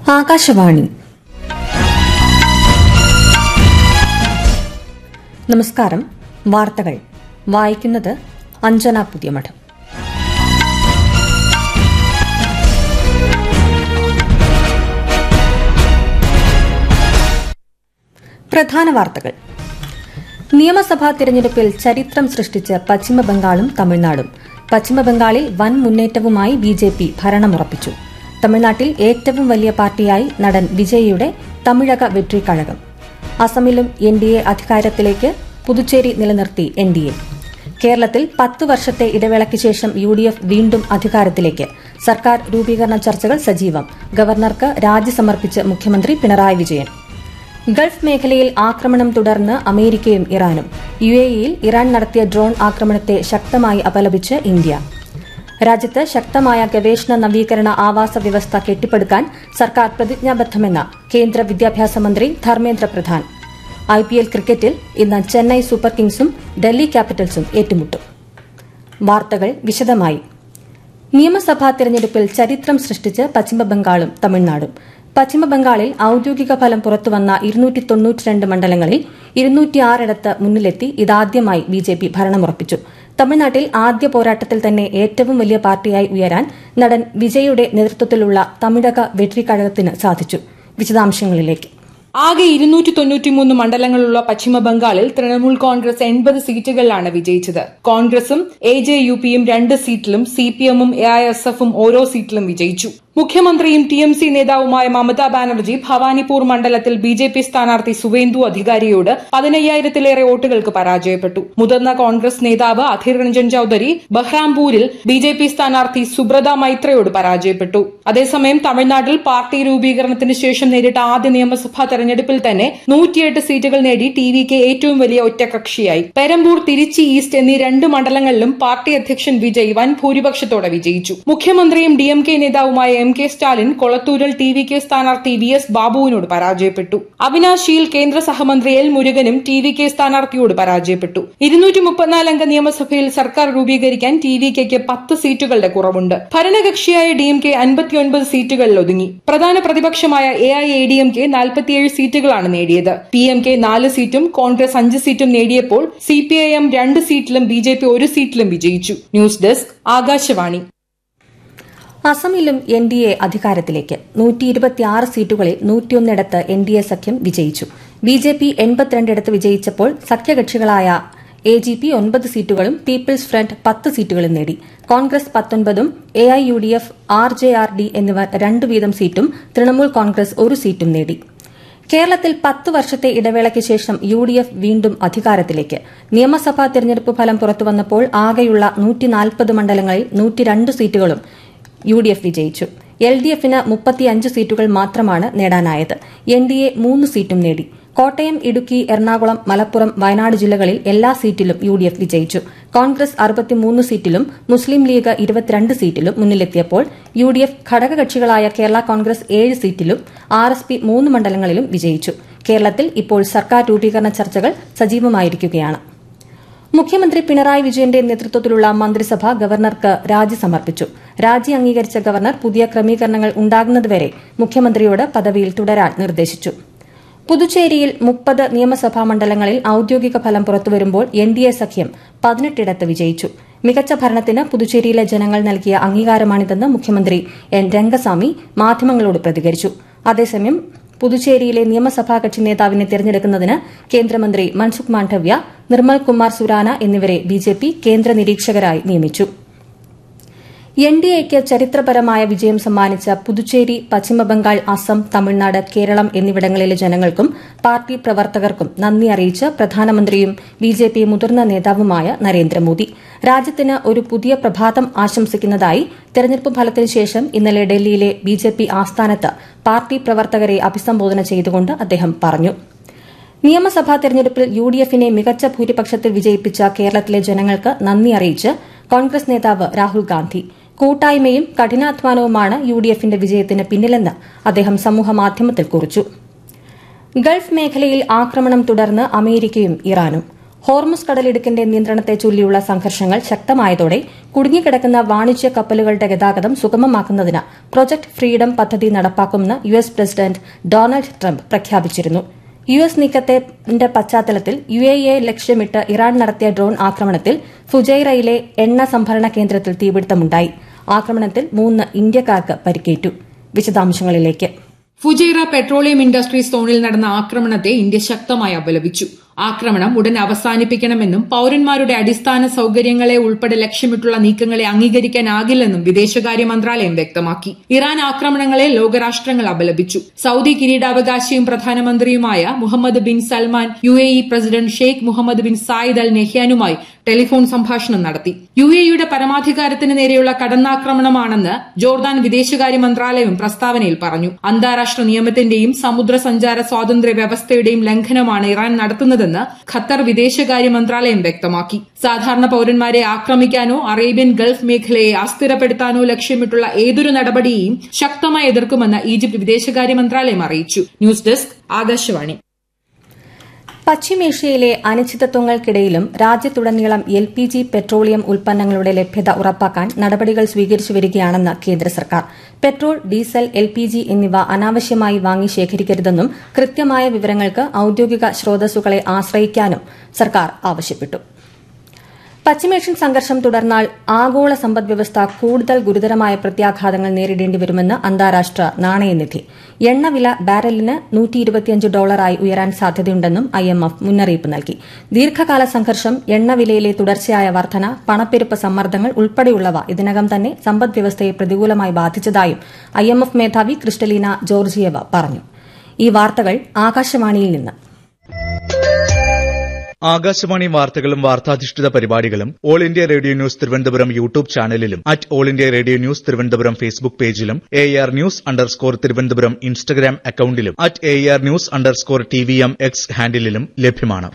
ആകാശവാണി നമസ്കാരം വാർത്തകൾ വായിക്കുന്നത് അഞ്ജന പുതിയമഠം പ്രധാന വാർത്തകൾ നിയമസഭാ തിരഞ്ഞെടുപ്പിൽ ചരിത്രം സൃഷ്ടിച്ച് പശ്ചിമബംഗാളും തമിഴ്നാടും പശ്ചിമബംഗാളിൽ വൻ മുന്നേറ്റവുമായി ബി ജെ പി ഭരണമുറപ്പിച്ചു തമിഴ്നാട്ടിൽ ഏറ്റവും വലിയ പാർട്ടിയായി നടൻ വിജയിയുടെ തമിഴക വെട്രിക്കഴകം അസമിലും എൻ ഡി എ അധികാരത്തിലേക്ക് പുതുച്ചേരി നിലനിർത്തി എൻ ഡി എ കേരളത്തിൽ പത്ത് വർഷത്തെ ഇടവേളയ്ക്ക് ശേഷം യു ഡി എഫ് വീണ്ടും അധികാരത്തിലേക്ക് സർക്കാർ രൂപീകരണ ചർച്ചകൾ സജീവം ഗവർണർക്ക് രാജി സമർപ്പിച്ച് മുഖ്യമന്ത്രി പിണറായി വിജയൻ ഗൾഫ് മേഖലയിൽ ആക്രമണം തുടർന്ന് അമേരിക്കയും ഇറാനും യു എയിൽ ഇറാൻ നടത്തിയ ഡ്രോൺ ആക്രമണത്തെ ശക്തമായി അപലപിച്ച് ഇന്ത്യ രാജ്യത്ത് ശക്തമായ ഗവേഷണ നവീകരണ ആവാസ വ്യവസ്ഥ കെട്ടിപ്പടുക്കാൻ സർക്കാർ പ്രതിജ്ഞാബദ്ധമെന്ന് കേന്ദ്ര വിദ്യാഭ്യാസ മന്ത്രി Dharmendra Pradhan I P L ക്രിക്കറ്റിൽ ഇന്ന് ചെന്നൈ സൂപ്പർ കിങ്സും ഡൽഹി ക്യാപിറ്റൽസും ഏറ്റുമുട്ടും വാർത്തകൾ വിശദമായി നിയമസഭാ തെരഞ്ഞെടുപ്പിൽ ചരിത്രം സൃഷ്ടിച്ച് പശ്ചിമബംഗാളും തമിഴ്നാടും പശ്ചിമബംഗാളിൽ ഔദ്യോഗിക ഫലം പുറത്തുവന്ന ഇരുന്നൂറ്റി തൊണ്ണൂറ്റിരണ്ട് മണ്ഡലങ്ങളിൽ ഇരുന്നൂറ്റിയാറിടത്ത് മുന്നിലെത്തി ഇതാദ്യമായി ബി ജെ പി ഭരണമുറപ്പിച്ചു തമിഴ്നാട്ടിൽ ആദ്യ പോരാട്ടത്തിൽ തന്നെ ഏറ്റവും വലിയ പാർട്ടിയായി ഉയരാൻ നടൻ വിജയുടെ നേതൃത്വത്തിലുള്ള തമിഴക വെട്രിക്കഴകത്തിന് സാധിച്ചു വിശദാംശങ്ങളിലേക്ക് ആകെ ഇരുന്നൂറ്റി തൊണ്ണൂറ്റിമൂന്ന് മണ്ഡലങ്ങളുള്ള പശ്ചിമ ബംഗാളിൽ തൃണമൂൽ കോൺഗ്രസ് എൺപത് സീറ്റുകളിലാണ് വിജയിച്ചത് കോൺഗ്രസും എ ജെ യു പിയും രണ്ട് സീറ്റിലും സി പി എമ്മും എ ഐ എസ് എഫും ഓരോ സീറ്റിലും വിജയിച്ചു മുഖ്യമന്ത്രിയും ടി എം സി നേതാവുമായ മമതാ ബാനർജി ഭവാനിപൂർ മണ്ഡലത്തിൽ ബി ജെ പി സ്ഥാനാർത്ഥി സുവേന്ദു അധികാരിയോട് പതിനയ്യായിരത്തിലേറെ വോട്ടുകൾക്ക് പരാജയപ്പെട്ടു മുതിർന്ന കോൺഗ്രസ് നേതാവ് അധീർ രഞ്ജൻ ചൌധരി ബഹ്റാംപൂരിൽ ബി ജെ പി സ്ഥാനാർത്ഥി സുബ്രത മൈത്രയോട് പരാജയപ്പെട്ടു അതേസമയം തമിഴ്നാട്ടിൽ പാർട്ടി രൂപീകരണത്തിന് ശേഷം നേരിട്ട ആദ്യ നിയമസഭാ തെരഞ്ഞെടുപ്പിൽ തന്നെ നൂറ്റിയെട്ട് സീറ്റുകൾ നേടി ടി വിക്ക് ഏറ്റവും വലിയ ഒറ്റകക്ഷിയായി പെരമ്പൂർ തിരുച്ചി ഈസ്റ്റ് എന്നീ രണ്ട് മണ്ഡലങ്ങളിലും പാർട്ടി അധ്യക്ഷൻ വിജയ് വൻ ഭൂരിപക്ഷത്തോടെ വിജയിച്ചു മുഖ്യമന്ത്രിയും ഡി എം കെ നേതാവുമായ എം കെ സ്റ്റാലിൻ കൊളത്തൂരിൽ ടി വി കെ സ്ഥാനാർത്ഥി വി എസ് ബാബുവിനോട് പരാജയപ്പെട്ടു അവിനാശിയിൽ കേന്ദ്ര സഹമന്ത്രി എൽ മുരുകനും ടി വി കെ സ്ഥാനാർത്ഥിയോട് പരാജയപ്പെട്ടു ഇരുന്നൂറ്റി മുപ്പത്തിനാല് അംഗ നിയമസഭയിൽ സർക്കാർ രൂപീകരിക്കാൻ ടി വി കെക്ക് പത്ത് സീറ്റുകളുടെ കുറവുണ്ട് ഭരണകക്ഷിയായ ഡി എം കെ അൻപത്തിയൊൻപത് സീറ്റുകളിൽ ഒതുങ്ങി പ്രധാന പ്രതിപക്ഷമായ A I A D M K നാൽപ്പത്തിയേഴ് സീറ്റുകളാണ് നേടിയത് പി എം കെ നാല് സീറ്റും കോൺഗ്രസ് അഞ്ച് സീറ്റും നേടിയപ്പോൾ സി പി ഐ എം രണ്ട് സീറ്റിലും ബി ജെ പി ഒരു സീറ്റിലും വിജയിച്ചു ന്യൂസ് ഡെസ്ക് ആകാശവാണി അസമിലും എൻ ഡി എ അധികാരത്തിലേക്ക് നൂറ്റി ഇരുപത്തിയാറ് സീറ്റുകളിൽ നൂറ്റിയൊന്നിടത്ത് എൻ ഡി എ സഖ്യം വിജയിച്ചു ബി ജെ പി എൺപത്തിരണ്ടിടത്ത് വിജയിച്ചപ്പോൾ സഖ്യകക്ഷികളായ എ ജി പി ഒൻപത് സീറ്റുകളും പീപ്പിൾസ് ഫ്രണ്ട് പത്ത് സീറ്റുകളും നേടി കോൺഗ്രസ് പത്തൊൻപതും A I U D F R J R D എന്നിവർ രണ്ടു വീതം സീറ്റും തൃണമൂൽ കോൺഗ്രസ് ഒരു സീറ്റും നേടി കേരളത്തിൽ പത്ത് വർഷത്തെ ഇടവേളയ്ക്ക് ശേഷം യു ഡി എഫ് വീണ്ടും അധികാരത്തിലേക്ക് നിയമസഭാ തെരഞ്ഞെടുപ്പ് ഫലം പുറത്തുവന്നപ്പോൾ ആകെയുള്ള നൂറ്റിനാൽപ്പത് മണ്ഡലങ്ങളിൽ നൂറ്റിരണ്ട് സീറ്റുകളും യു ഡി എഫ് വിജയിച്ചു എൽ ഡി എഫിന് മുപ്പത്തിയഞ്ച് സീറ്റുകൾ മാത്രമാണ് നേടാനായത് എൻ ഡി എ മൂന്ന് സീറ്റും നേടി കോട്ടയം ഇടുക്കി എറണാകുളം മലപ്പുറം വയനാട് ജില്ലകളിൽ എല്ലാ സീറ്റിലും യു ഡി എഫ് വിജയിച്ചു കോൺഗ്രസ് അറുപത്തിമൂന്ന് സീറ്റിലും മുസ്ലിം ലീഗ് ഇരുപത്തിരണ്ട് സീറ്റിലും മുന്നിലെത്തിയപ്പോൾ യു ഡി എഫ് ഘടകകക്ഷികളായ കേരള കോൺഗ്രസ് ഏഴ് സീറ്റിലും ആർ എസ് പി മൂന്ന് മണ്ഡലങ്ങളിലും വിജയിച്ചു കേരളത്തിൽ ഇപ്പോൾ സർക്കാർ രൂപീകരണ ചർച്ചകൾ സജീവമായിരിക്കുകയാണ് മുഖ്യമന്ത്രി പിണറായി വിജയന്റെ നേതൃത്വത്തിലുള്ള മന്ത്രിസഭ ഗവർണർക്ക് രാജി സമർപ്പിച്ചു രാജി അംഗീകരിച്ച ഗവർണർ പുതിയ ക്രമീകരണങ്ങൾ ഉണ്ടാകുന്നതുവരെ മുഖ്യമന്ത്രിയോട് പദവിയിൽ തുടരാൻ നിർദ്ദേശിച്ചു പുതുച്ചേരിയിൽ മുപ്പത് നിയമസഭാ മണ്ഡലങ്ങളിൽ ഔദ്യോഗിക ഫലം പുറത്തുവരുമ്പോൾ എൻ ഡി എ സഖ്യം പതിനെട്ടിടത്ത് വിജയിച്ചു മികച്ച ഭരണത്തിന് പുതുച്ചേരിയിലെ ജനങ്ങൾ നൽകിയ അംഗീകാരമാണിതെന്ന് മുഖ്യമന്ത്രി എൻ രംഗസ്വാമി മാധ്യമങ്ങളോട് പ്രതികരിച്ചു അതേസമയം പുതുച്ചേരിയിലെ നിയമസഭാ കക്ഷി നേതാവിനെ തെരഞ്ഞെടുക്കുന്നതിന് കേന്ദ്രമന്ത്രി മൻസുഖ് മാണ്ഡവ്യ നിർമ്മൽ കുമാർ സുരാന എന്നിവരെ ബിജെപി കേന്ദ്ര നിരീക്ഷകരായി നിയമിച്ചു എൻ ഡി എക്ക് ചരിത്രപരമായ വിജയം സമ്മാനിച്ച പുതുച്ചേരി പശ്ചിമബംഗാൾ അസം തമിഴ്നാട് കേരളം എന്നിവിടങ്ങളിലെ ജനങ്ങൾക്കും പാർട്ടി പ്രവർത്തകർക്കും നന്ദി അറിയിച്ച് പ്രധാനമന്ത്രിയും ബിജെപി മുതിർന്ന നേതാവുമായ നരേന്ദ്രമോദി രാജ്യത്തിന് ഒരു പുതിയ പ്രഭാതം ആശംസിക്കുന്നതായി തെരഞ്ഞെടുപ്പ് ഫലത്തിന് ശേഷം ഇന്നലെ ഡൽഹിയിലെ ബിജെപി ആസ്ഥാനത്ത് പാർട്ടി പ്രവർത്തകരെ അഭിസംബോധന ചെയ്തുകൊണ്ട് അദ്ദേഹം പറഞ്ഞു നിയമസഭാ തെരഞ്ഞെടുപ്പിൽ യു ഡി എഫിനെ മികച്ച ഭൂരിപക്ഷത്തിൽ വിജയിപ്പിച്ച കേരളത്തിലെ ജനങ്ങൾക്ക് നന്ദി അറിയിച്ച് കോൺഗ്രസ് നേതാവ് രാഹുൽ ഗാന്ധി കൂട്ടായ്മയും കഠിനാധ്വാനവുമാണ് യു ഡി എഫിന്റെ വിജയത്തിന് പിന്നിലെന്ന് അദ്ദേഹം സമൂഹമാധ്യമത്തിൽ കുറിച്ചു ഗൾഫ് മേഖലയിൽ ആക്രമണം തുടർന്ന് അമേരിക്കയും ഇറാനും ഹോർമുസ് കടലിടുക്കിന്റെ നിയന്ത്രണത്തെ ചൊല്ലിയുള്ള സംഘർഷങ്ങൾ ശക്തമായതോടെ കുടുങ്ങിക്കിടക്കുന്ന വാണിജ്യ കപ്പലുകളുടെ ഗതാഗതം സുഗമമാക്കുന്നതിന് പ്രൊജക്ട് ഫ്രീഡം പദ്ധതി നടപ്പാക്കുമെന്ന് U S president Donald Trump പ്രഖ്യാപിച്ചിരുന്നു യു എസ് നീക്കത്തിന്റെ പശ്ചാത്തലത്തിൽ യു എ എ ലക്ഷ്യമിട്ട് ഇറാൻ നടത്തിയ ഡ്രോൺ ആക്രമണത്തിൽ ഫുജൈറയിലെ എണ്ണ സംഭരണ കേന്ദ്രത്തിൽ തീപിടുത്തമുണ്ടായി ആക്രമണത്തിൽ മൂന്ന് ഇന്ത്യക്കാർക്ക് പരിക്കേറ്റു വിശദാംശങ്ങളിലേക്ക് ഫുജൈറ പെട്രോളിയം ഇൻഡസ്ട്രീസ് സോണിൽ നടന്ന ആക്രമണത്തെ ഇന്ത്യ ശക്തമായി അപലപിച്ചു ആക്രമണം ഉടൻ അവസാനിപ്പിക്കണമെന്നും പൌരന്മാരുടെ അടിസ്ഥാന സൌകര്യങ്ങളെ ഉൾപ്പെടെ ലക്ഷ്യമിട്ടുള്ള നീക്കങ്ങളെ അംഗീകരിക്കാനാകില്ലെന്നും വിദേശകാര്യ മന്ത്രാലയം വ്യക്തമാക്കി ഇറാൻ ആക്രമണങ്ങളെ ലോകരാഷ്ട്രങ്ങൾ അപലപിച്ചു സൌദി കിരീടാവകാശിയും പ്രധാനമന്ത്രിയുമായ Muhammad bin Salman U A E president Sheikh Muhammad bin Zayed Al നെഹ്യാനുമായി ടെലിഫോൺ സംഭാഷണം നടത്തി യു എ ഇയുടെ പരമാധികാരത്തിന് നേരെയുള്ള കടന്നാക്രമണമാണെന്ന് ജോർദാൻ വിദേശകാര്യ മന്ത്രാലയം പ്രസ്താവനയിൽ പറഞ്ഞു അന്താരാഷ്ട്ര നിയമത്തിന്റെയും സമുദ്ര സഞ്ചാര സ്വാതന്ത്ര്യ വ്യവസ്ഥയുടെയും ലംഘനമാണ് ഇറാൻ നടത്തുന്നതെന്ന് ഖത്തർ വിദേശകാര്യ മന്ത്രാലയം വ്യക്തമാക്കി സാധാരണ പൌരന്മാരെ ആക്രമിക്കാനോ അറേബ്യൻ ഗൾഫ് മേഖലയെ അസ്ഥിരപ്പെടുത്താനോ ലക്ഷ്യമിട്ടുള്ള ഏതൊരു നടപടിയെയും ശക്തമായി എതിർക്കുമെന്ന് ഈജിപ്ത് വിദേശകാര്യ മന്ത്രാലയം അറിയിച്ചു ന്യൂസ് ഡെസ്ക് ആകാശവാണി പശ്ചിമേഷ്യയിലെ അനിശ്ചിതത്വങ്ങൾക്കിടയിലും രാജ്യത്തുടനീളം എൽ പി ജി പെട്രോളിയം ഉൽപ്പന്നങ്ങളുടെ ലഭ്യത ഉറപ്പാക്കാൻ നടപടികൾ സ്വീകരിച്ചു വരികയാണെന്ന് കേന്ദ്ര സർക്കാർ petrol diesel L P G എന്നിവ അനാവശ്യമായി വാങ്ങി ശേഖരിക്കരുതെന്നും കൃത്യമായ വിവരങ്ങൾക്ക് ഔദ്യോഗിക സ്രോതസ്സുകളെ ആശ്രയിക്കാനും സർക്കാർ ആവശ്യപ്പെട്ടു പശ്ചിമേഷ്യൻ സംഘർഷം തുടർന്നാൽ ആഗോള സമ്പദ്വ്യവസ്ഥ കൂടുതൽ ഗുരുതരമായ പ്രത്യാഘാതങ്ങൾ നേരിടേണ്ടി വരുമെന്ന് അന്താരാഷ്ട്ര നാണയനിധി എണ്ണവില ബാരലിന് ഡോളറായി ഉയരാൻ സാധ്യതയുണ്ടെന്നും ഐഎംഎഫ് മുന്നറിയിപ്പ് നൽകി ദീർഘകാല സംഘർഷം എണ്ണവിലയിലെ തുടർച്ചയായ വർധന പണപ്പെരുപ്പ സമ്മർദ്ദങ്ങൾ ഉൾപ്പെടെയുള്ളവ ഇതിനകം തന്നെ സമ്പദ്വ്യവസ്ഥയെ പ്രതികൂലമായി ബാധിച്ചതായും ഐഎംഎഫ് മേധാവി ക്രിസ്റ്റലീന ജോർജിയവ പറഞ്ഞു ഈ വാർത്തകൾ ആകാശവാണിയിൽ നിന്ന് ആകാശവാണി വാർത്തകളും വാർത്താധിഷ്ഠിത പരിപാടികളും All India Radio News Thiruvananthapuram YouTube ചാനലിലും at All India Radio News Thiruvananthapuram Facebook പേജിലും A R news underscore Thiruvananthapuram Instagram അക്കൌണ്ടിലും at A R news underscore T V M X ഹാൻഡിലും ലഭ്യമാണ്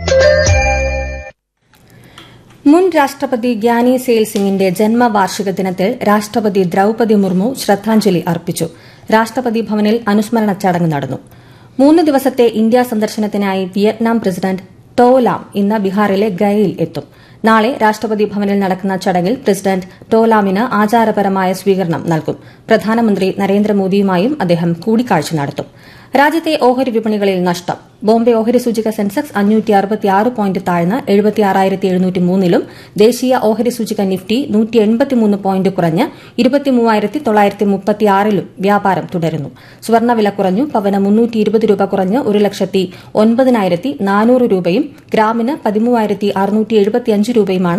മുൻ രാഷ്ട്രപതി ഗ്യാനി സെയിൽ സിംഗിന്റെ ജന്മവാർഷിക ദിനത്തിൽ രാഷ്ട്രപതി ദ്രൌപതി മുർമു ശ്രദ്ധാഞ്ജലി അർപ്പിച്ചു രാഷ്ട്രപതി ഭവനിൽ അനുസ്മരണ ചടങ്ങ് നടന്നു മൂന്ന് ദിവസത്തെ ഇന്ത്യ സന്ദർശനത്തിനായി വിയറ്റ്നാം പ്രസിഡന്റ് ടോ ലാം ഇന്ന് ബീഹാറിലെ ഗയയിൽ എത്തും നാളെ രാഷ്ട്രപതി ഭവനിൽ നടക്കുന്ന ചടങ്ങിൽ പ്രസിഡന്റ് ടോ ലാമിന് ആചാരപരമായ സ്വീകരണം നൽകും പ്രധാനമന്ത്രി നരേന്ദ്രമോദിയുമായും അദ്ദേഹം കൂടിക്കാഴ്ച നടത്തും രാജ്യത്തെ ഓഹരി വിപണികളിൽ നഷ്ടം ബോംബെ ഓഹരി സൂചിക സെൻസെക്സ് അഞ്ഞൂറ്റി അറുപത്തിയാറ് പോയിന്റ് താഴ്ന്ന് എഴുപത്തിയാറായിരത്തി എഴുന്നൂറ്റി മൂന്നിലും ദേശീയ ഓഹരി സൂചിക നിഫ്റ്റി നൂറ്റി എൺപത്തിമൂന്ന് പോയിന്റ് കുറഞ്ഞ് ഇരുപത്തിമൂവായിരത്തി തൊള്ളായിരത്തി മുപ്പത്തിയാറിലും വ്യാപാരം തുടരുന്നു സ്വർണ്ണവില കുറഞ്ഞു പവന് മുന്നൂറ്റി ഇരുപത് രൂപ കുറഞ്ഞ് ഒരു ലക്ഷത്തി ഒൻപതിനായിരത്തി നാനൂറ് രൂപയും ഗ്രാമിന് പതിമൂവായിരത്തി അറുന്നൂറ്റി എഴുപത്തിയഞ്ച് രൂപയുമാണ്